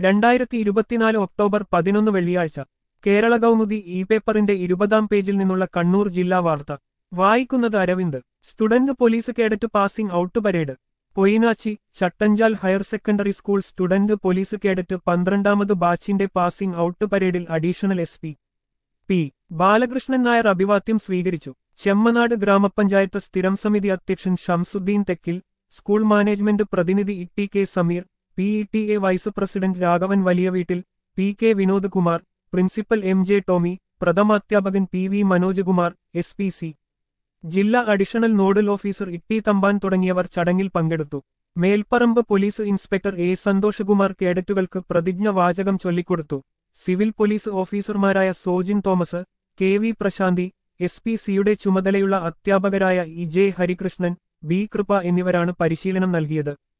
രണ്ടായിരത്തി ഇരുപത്തിനാല് ഒക്ടോബർ പതിനൊന്ന് വെള്ളിയാഴ്ച കേരള കൗമുദി ഇ പേപ്പറിന്റെ ഇരുപതാം പേജിൽ നിന്നുള്ള കണ്ണൂർ ജില്ലാ വാർത്ത വായിക്കുന്നത് Aravind student police cadet passing out parade Poinachi Chattanchal higher secondary school student police cadet പന്ത്രണ്ടാമത് ബാച്ചിന്റെ പാസിംഗ് ഔട്ട് പരേഡിൽ additional S P P Balakrishnan Nair അഭിവാദ്യം സ്വീകരിച്ചു ചെമ്മനാട് ഗ്രാമപഞ്ചായത്ത് സ്ഥിരം സമിതി അധ്യക്ഷൻ ഷംസുദ്ദീൻ തെക്കിൽ സ്കൂൾ മാനേജ്മെന്റ് പ്രതിനിധി E T K Sameer P E T A vice president Raghavan വലിയ വീട്ടിൽ P K Vinod Kumar principal M J Tomy പ്രഥമാധ്യാപകൻ P V Manoj Kumar S P C ജില്ലാ additional nodal officer Itty Thampan തുടങ്ങിയവർ ചടങ്ങിൽ പങ്കെടുത്തു Melparamba police inspector A Santhoshkumar കേഡറ്റുകൾക്ക് പ്രതിജ്ഞ വാചകം ചൊല്ലിക്കൊടുത്തു സിവിൽ പോലീസ് ഓഫീസർമാരായ Sojin Thomas K V Prasanthi S P സിയുടെ ചുമതലയുള്ള അധ്യാപകരായ ഇ ജെ ഹരികൃഷ്ണൻ ബി കൃപ എന്നിവരാണ് പരിശീലനം നൽകിയത്